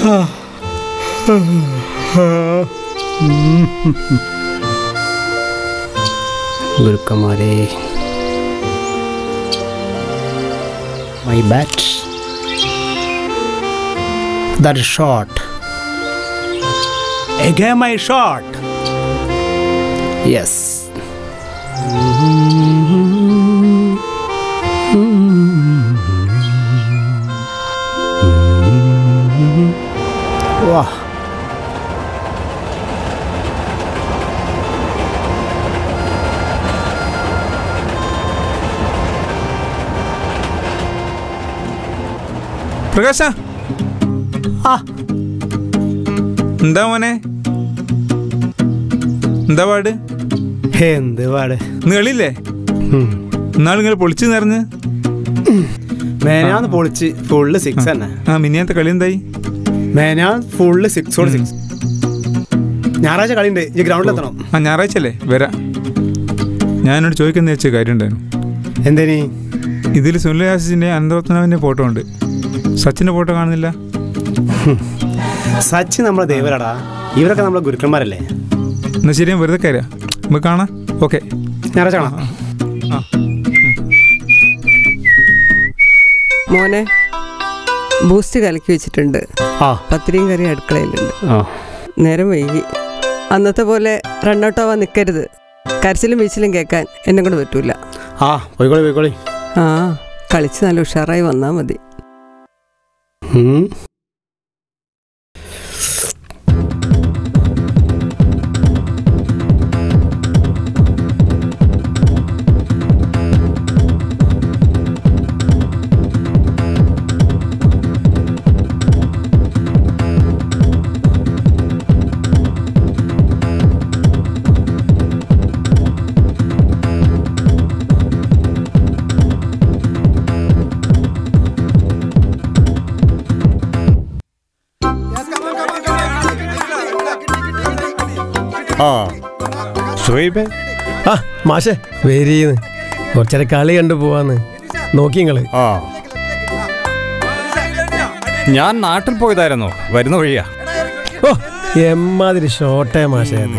ഗുരുക്കന്മാരെ my bat that shot Again my shot. Yes. Wow. പ്രകാശ ആ എന്താ മോനെ എന്താ പാട് എന്ത് പാട് ഇന്ന് കളിയില്ലേ ഇന്നാൾ ഇങ്ങനെ പൊളിച്ചു നിറഞ്ഞ് മേനാന്ന് പൊളിച്ച് ഫുള്ള് സിക്സ് തന്നെ ആ മിനിയാത്ത കളി എന്തായി മേനാൻ ഫുള്ള് സിക്സോട് സിക്സ് ഞായറാഴ്ച കളിയുണ്ട് ഈ ഗ്രൗണ്ടിൽ എത്തണം ആ ഞായറാഴ്ച അല്ലേ വരാം ഞാനോട് ചോദിക്കുന്ന വെച്ച കാര്യം ഉണ്ടായിരുന്നു എന്തേനി ഇതിൽ സുനിൽ ആസിന്റെ അനന്തപത്മനാഭന്റെ ഫോട്ടോ ഉണ്ട് സച്ചിന്റെ ഫോട്ടോ കാണുന്നില്ല സച്ചിൻ നമ്മളെ ദേവരാടാ ഇവരൊക്കെ നമ്മളെ ഗുരുക്കന്മാരല്ലേ എന്നാ ശരി ഞാൻ വെറുതെ കയറാം നമുക്ക് കാണാം ഓക്കെ ഞായറാഴ്ച കാണാം ആ മോനെ ബൂസ്റ്റ് കലക്കി വെച്ചിട്ടുണ്ട് ആ പത്തിരിയും കറി അടുക്കളയിലുണ്ട് ആ നേരം വൈകി അന്നത്തെ പോലെ റണ്ണൗട്ടാവാൻ നിൽക്കരുത് കരച്ചിലും വീച്ചിലും കേൾക്കാൻ എന്നെ കൊണ്ട് പറ്റൂല ആ പോയിക്കോളി പോയിക്കോളി ആ കളിച്ച് നല്ല ഉഷാറായി വന്നാൽ മതി ഉം. ആ ഷുഹൈബേ ആ മാഷെ വരീന്ന് കുറച്ചേരം കളി കണ്ടു പോവാന്ന് നോക്കി നിങ്ങള് ആ ഞാൻ നാട്ടിൽ പോയതായിരുന്നു വരുന്ന വഴിയാ ഓ എമ്മാതിരി ഷോട്ടേ മാഷേ അത്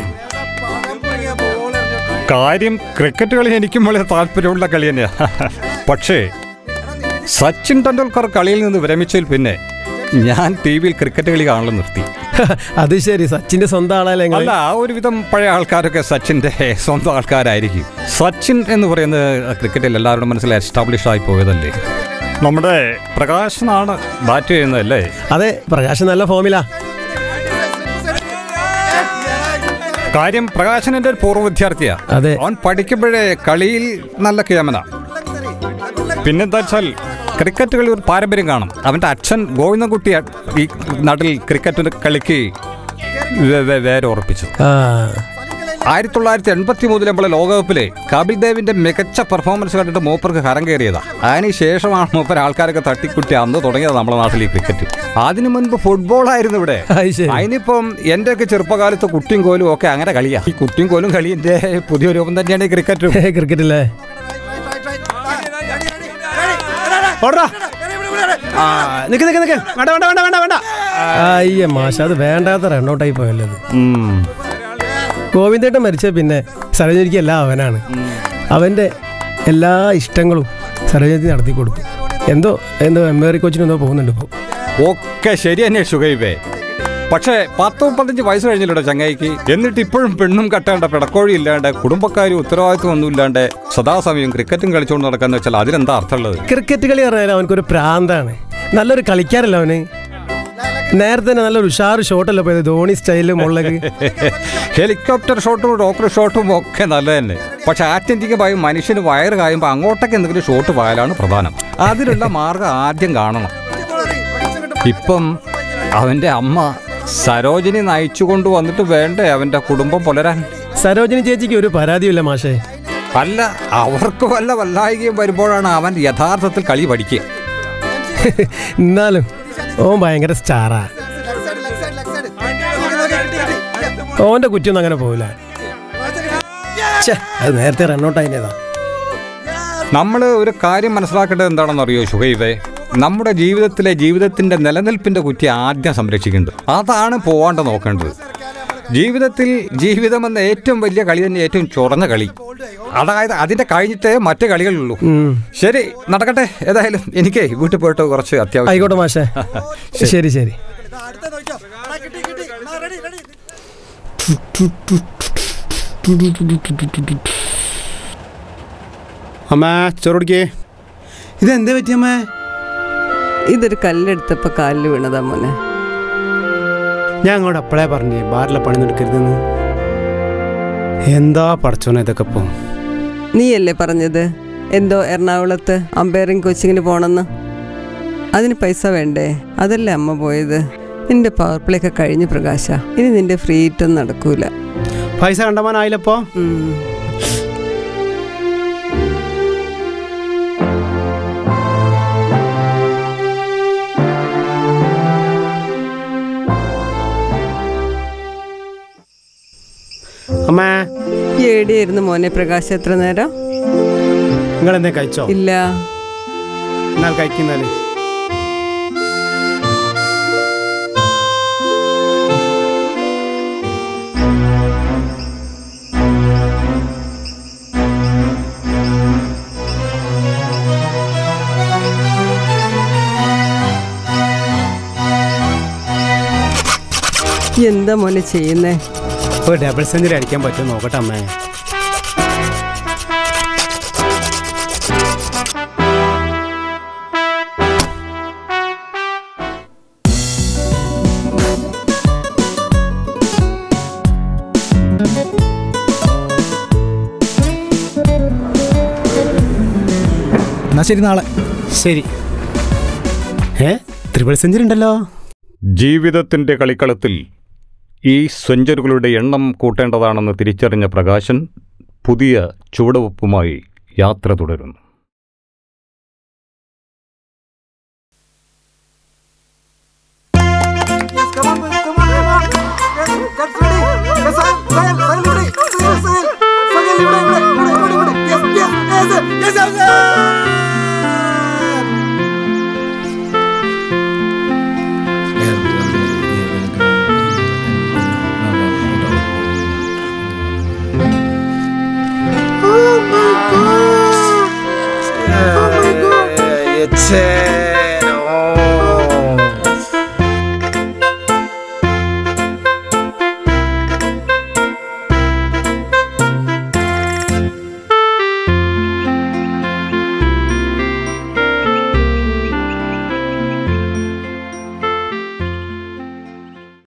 കാര്യം ക്രിക്കറ്റ് കളി എനിക്കും വളരെ താല്പര്യമുള്ള കളി തന്നെയാ പക്ഷേ സച്ചിൻ ടെണ്ടുൽക്കർ കളിയിൽ നിന്ന് വിരമിച്ചതിൽ പിന്നെ ഞാൻ ടി വിയിൽ ക്രിക്കറ്റ് കളി കാണൽ നിർത്തി അത് ശരി സച്ചിന്റെ സ്വന്തം ആളല്ലേ അല്ല നിങ്ങള് ഒരുവിധം പഴയ ആൾക്കാരൊക്കെ സച്ചിന്റെ സ്വന്തം ആൾക്കാരായിരിക്കും സച്ചിൻ എന്ന് പറയുന്നത് ക്രിക്കറ്റിൽ എല്ലാവരുടെ മനസ്സിൽ എസ്റ്റാബ്ലിഷ് ആയി പോയതല്ലേ നമ്മുടെ പ്രകാശനാണ് ബാറ്റ് ചെയ്യുന്നതല്ലേ അതെ പ്രകാശ് നല്ല ഫോമിലാ കാര്യം പ്രകാശൻ എൻ്റെ ഒരു പൂർവ്വ വിദ്യാർത്ഥിയാ അതെ അവൻ പഠിക്കുമ്പോഴേ കളിയിൽ നല്ല കേമന പിന്നെന്താ വെച്ചാൽ ക്രിക്കറ്റ് കളി ഒരു പാരമ്പര്യം കാണും അവൻ്റെ അച്ഛൻ ഗോവിന്ദൻകുട്ടി ഈ നാട്ടിൽ ക്രിക്കറ്റ് കളിക്ക് വേ- വേ- വേരെ ഉറപ്പിച്ചു ആ ആയിരത്തി തൊള്ളായിരത്തി എൺപത്തി മൂന്നിൽ നമ്മളെ ലോകകപ്പിലെ കപിൽ ദേവിന്റെ മികച്ച പെർഫോമൻസ് കണ്ടിട്ട് മൂപ്പർക്ക് ഹരം കയറിയതാ അതിന് ശേഷമാണ് മൂപ്പർ ആൾക്കാരൊക്കെ തട്ടിക്കുട്ടി അന്ന് തുടങ്ങിയത് നമ്മുടെ നാട്ടിൽ ഈ ക്രിക്കറ്റ് അതിനു മുൻപ് ഫുട്ബോൾ ആയിരുന്നു ഇവിടെ അത് ശരി അതിനിപ്പം എൻ്റെ ഒക്കെ ചെറുപ്പകാലത്ത് കുട്ടിയും കോലും ഒക്കെ അങ്ങനെ കളിയാ ഈ കുട്ടിയും കോലും കളിന്റെ പുതിയ രൂപം തന്നെയാണ് ഈ ക്രിക്കറ്റ് ക്രിക്കറ്റ് അല്ലേ ഓടറാ ആ നിക്ക് നിക്ക് നിക്ക് വേണ്ട വേണ്ട വേണ്ട വേണ്ട വേണ്ട അയ്യ മാഷ അത് വേണ്ടാത്ത റണ്ണൗട്ടായി പോയല്ലോ അത് ഗോവിന്ദേട്ടൻ മരിച്ച പിന്നെ സരോജനിക്ക് എല്ലാം അവനാണ് അവൻ്റെ എല്ലാ ഇഷ്ടങ്ങളും സരോജനി നടത്തി കൊടുക്കും എന്തോ എന്തോ എംബറി കോച്ചിന് എന്തോ പോകുന്നുണ്ട് ഇപ്പോൾ ഒക്കെ ശരി തന്നെ ഷുഗൈബേ പക്ഷേ പത്ത് മുപ്പത്തഞ്ച് വയസ്സ് കഴിഞ്ഞില്ലടോ ചങ്ങായിക്ക് എന്നിട്ട് ഇപ്പോഴും പെണ്ണും കട്ടേണ്ട പിടക്കോഴി ഇല്ലാണ്ട് കുടുംബക്കാരും ഉത്തരവാദിത്വം ഒന്നും ഇല്ലാണ്ട് സദാസമയം ക്രിക്കറ്റും കളിച്ചുകൊണ്ട് നടക്കാന്ന് വെച്ചാൽ അതിലെന്താ അർത്ഥമുള്ളത് ക്രിക്കറ്റ് കളി പറഞ്ഞാൽ അവനക്കൊരു പ്രാന്താണ് നല്ലൊരു കളിക്കാരല്ല അവന് നേരത്തെ തന്നെ നല്ലൊരു ഉഷാറ് ഷോട്ടല്ലേ പോയത് ധോണി സ്റ്റൈല് മുള്ളക്ക് ഹെലികോപ്റ്റർ ഷോട്ടും റോക്കറ്റ് ഷോട്ടും ഒക്കെ നല്ല തന്നെ പക്ഷെ ആത്യന്തികമായി മനുഷ്യന് വയറ് കായുമ്പോൾ അങ്ങോട്ടൊക്കെ എന്തെങ്കിലും ഷോട്ട് പോയാലാണ് പ്രധാനം അതിനുള്ള മാർഗം ആദ്യം കാണണം ഇപ്പം അവന്റെ അമ്മ സരോജിനി നയിച്ചു കൊണ്ട് വന്നിട്ട് വേണ്ടേ അവന്റെ കുടുംബം പുലരാൻ സരോജിനി ചേച്ചിക്ക് ഒരു പരാതിയില്ല മാഷേ അല്ല അവർക്ക് വല്ല വല്ലായികയും വരുമ്പോഴാണ് അവൻ യഥാർത്ഥത്തിൽ കളി പഠിക്കുക എന്നാലും ഓൻ ഭയങ്കര സ്റ്റാറാ ഓന്റെ കുറ്റൊന്നും അങ്ങനെ പോവില്ല ഛെ, അത് നേരത്തെ റണ്ണൗട്ട് ആയിനേതാ നമ്മൾ ഒരു കാര്യം മനസ്സിലാക്കേണ്ടത് എന്താണെന്ന് അറിയോ ഷുഹൈബേ നമ്മുടെ ജീവിതത്തിലെ ജീവിതത്തിന്റെ നിലനിൽപ്പിന്റെ കുറ്റി ആദ്യം സംരക്ഷിക്കേണ്ടത് അതാണ് പോവാണ്ട് നോക്കേണ്ടത് ജീവിതത്തിൽ ജീവിതം എന്ന ഏറ്റവും വലിയ കളി തന്നെ ഏറ്റവും ചൊറഞ്ഞ കളി അതായത് അതിന്റെ കഴിഞ്ഞിട്ടേ മറ്റു കളികളുള്ളൂ ഉം. ശരി നടക്കട്ടെ ഏതായാലും എനിക്ക് വീട്ടിൽ പോയിട്ട് കുറച്ച് അത്യാവശ്യം ആയിക്കോട്ടെ മാഷേ ശരി ശരി അമ്മേ ചോറുടിക്കേ ഇതെന്തേ പറ്റിയമ്മേ ഇതൊരു കല്ലെടുത്തപ്പോൾ കാലിൽ വീണതാ മോനെ ഞാൻ അങ്ങോട്ട് അപ്പോഴേ പറഞ്ഞേ ബാറിലെ പണി എടുക്കരുതെന്ന് എന്താ പടച്ചോനെ ഇതൊക്കെ ഇപ്പൊ നീയല്ലേ പറഞ്ഞത് എന്തോ എറണാകുളത്ത് അമ്പയറിംഗ് കോച്ചിങ്ങിന് പോണെന്ന് അതിന് പൈസ വേണ്ടേ അതല്ലേ അമ്മ പോയത് നിന്റെ പവർ പ്ലേ ഒക്കെ കഴിഞ്ഞ് പ്രകാശ ഇനി നിന്റെ ഫ്രീ ഇറ്റൊന്നും നടക്കൂല പൈസ കണ്ടമാനായില്ലപ്പോ ഉം. അമ്മേ ഈ എവിടെയായിരുന്നു മോനെ പ്രകാശ് എത്ര നേരം നിങ്ങൾ എന്തേ കഴിച്ചോ ഇല്ല എന്നാൽ കഴിക്കുന്നാല് എന്താ മോനെ ചെയ്യുന്നേ ഒരു ഡബിൾ സെഞ്ചുറി അടിക്കാൻ പറ്റുമോ നോക്കട്ടെ അമ്മേ എന്നാ ശരി നാളെ ശരി ഏ ത്രിപിൾ സെഞ്ചുറി ഉണ്ടല്ലോ ജീവിതത്തിന്റെ കളിക്കളത്തിൽ ഈ സെഞ്ചുറികളുടെ എണ്ണം കൂട്ടേണ്ടതാണെന്ന് തിരിച്ചറിഞ്ഞ പ്രകാശൻ പുതിയ ചുവടുവെപ്പുമായി യാത്ര തുടരുന്നു